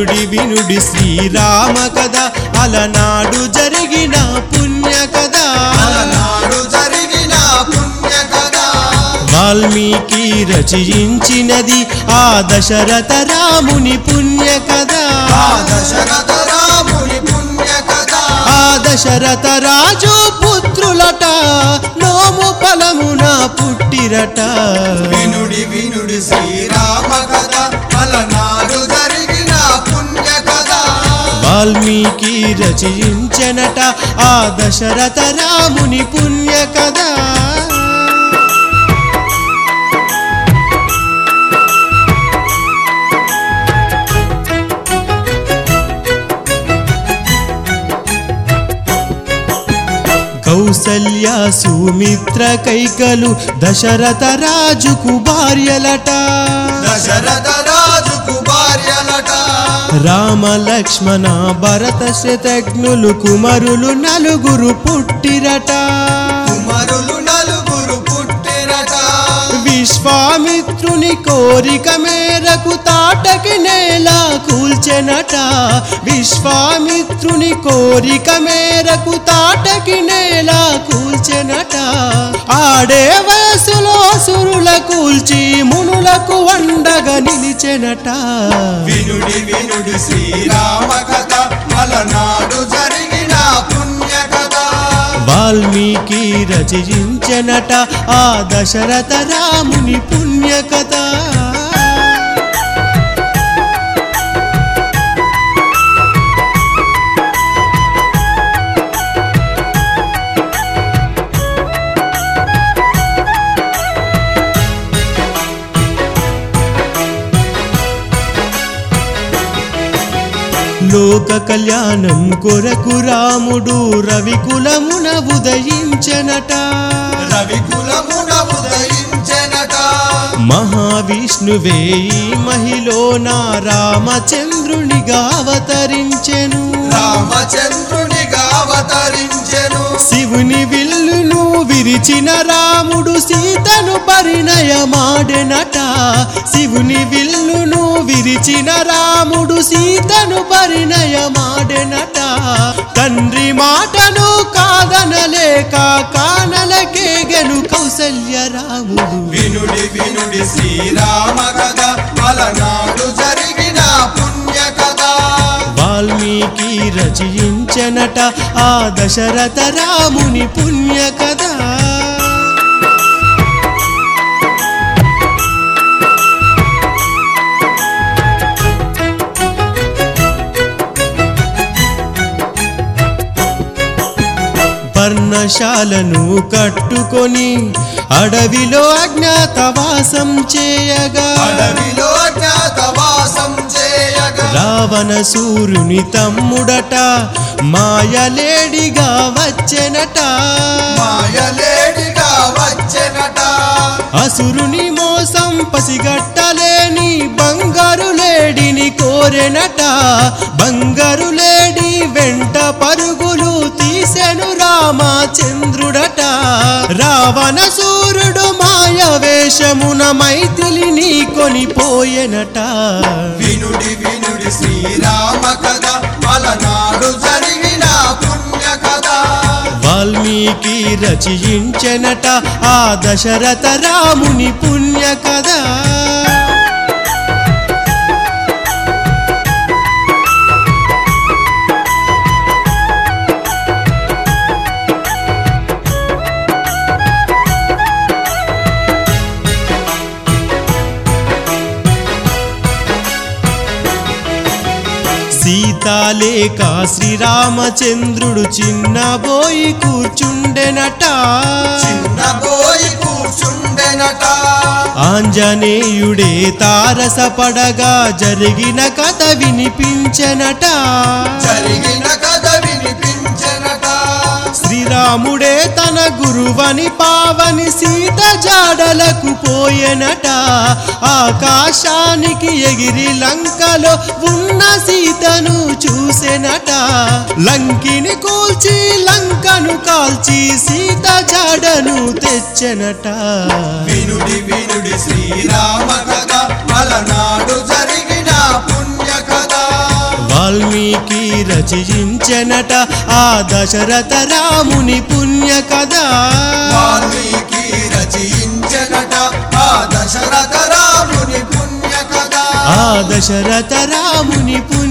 వినుడి వినుడి శ్రీరామ కథ అలనాడు జరిగిన పుణ్య కథ అలనాడు జరిగిన పుణ్య కథ వాల్మీకి రచయించినది ఆ దశరథ రాముని పుణ్య కథ ఆ దశరథ రాముని పుణ్య కథ ఆ దశరథ రాజు పుత్రులట నోము ఫలమున పుట్టిరట వినుడి వినుడి శ్రీరామ కథ అలనాడు జరిగిన పుణ్య కథ వాల్మీకి రచయించనట ఆ దశరథ రాముని పుణ్య కథ కౌసల్య సుమిత్ర కైకలు దశరథ రాజుకు భార్యలట దశరథ రాజుకు భార్యలట రామ లక్ష్మణ భరత శతజ్ఞులు కుమరులు నలుగురు పుట్టిరట కుమరులు నలుగురు పుట్టిరట విశ్వామిత్రుని కోరిక మేరకు తాటకి నేల కూల్చెనట విశ్వామిత్రుని కోరిక మేరకు తాటకి నేల కూల్చెనట ఆడే వయసులో సురుల కూల్చి మునులకు వండగా నిలిచెనట వినుడి వినుడి శ్రీరామ కథ అలనాడు జరిగిన పుణ్య కథ వాల్మీకి రచయించనట ఆ దశరథ రాముని పుణ్య కథ లోక కళ్యాణం కొరకు రాముడు రవికులమున ఉదయించనట రవి కులమున ఉదయించెనట మహావిష్ణువే ఈ మహిళన రామచంద్రునిగా అవతరించెను రామచంద్రునిగా అవతరించెను శివుని విల్లును విరిచిన రాముడు సీతను పరిణయమాడెనట శివుని విల్లును విరిచిన రాముడు సీతను పరిణయమాడెనట తండ్రి మాటను కాదనలేక కానలకేగెను కౌసల్య రాముడు వినుడి వినుడి శ్రీరామ కథ అలనాడు జరిగిన పుణ్య కథ వాల్మీకి రచయించనట ఆ దశరథ రాముని పుణ్య కథ పర్ణశాలను కట్టుకొని అడవిలో అజ్ఞాతవాసం చేయగా అడవిలో జ్ఞాతవాసం చేయగా రావణ సూర్యుని తమ్ముడట మాయలేడిగా వచ్చెనట మాయలేడిగా వచ్చెనట అసురుని మోసం పసిగట్టలేని బంగారు లేడిని కోరెనట బంగారు లేడి వెంట పరుగులు తీసెను రామచంద్రుడట రావణ సూర్యుడు మాయ వేషమున మైథిలిని కొనిపోయెనట వినుడి వినుడి శ్రీరామ కథ అలనాడు జరిగిన పుణ్య కథ వాల్మీకి రచయించెనట ఆ దశరథ రాముని పుణ్య కథ సీతాలేక శ్రీరామచంద్రుడు చిన్నబోయి కూర్చుండెనట చిన్నబోయి కూర్చుండెనట ఆంజనేయుడే తారసపడగా జరిగిన కథ వినిపించెనట జరిగిన కథ వినిపించెనట శ్రీరాముడే తన గురువని పావని సీత జాడలకు పోయెనట ఆకాశానికి ఎగిరి లంకలో ఉన్న సీతను చూసెనట లంకిని కూల్చి లంకను కాల్చి సీత జాడను తెచ్చెనట వినుడి వినుడి శ్రీరామ కథ అలనాడు జరిగిన పుణ్య కథ రచయించెనట ఆ దశరథ రాముని పుణ్య కదా వాల్మీకి రచయించనట ఆ దశరథ రాముని పుణ్య కథ ఆ దశరథ రాముని పుణ్య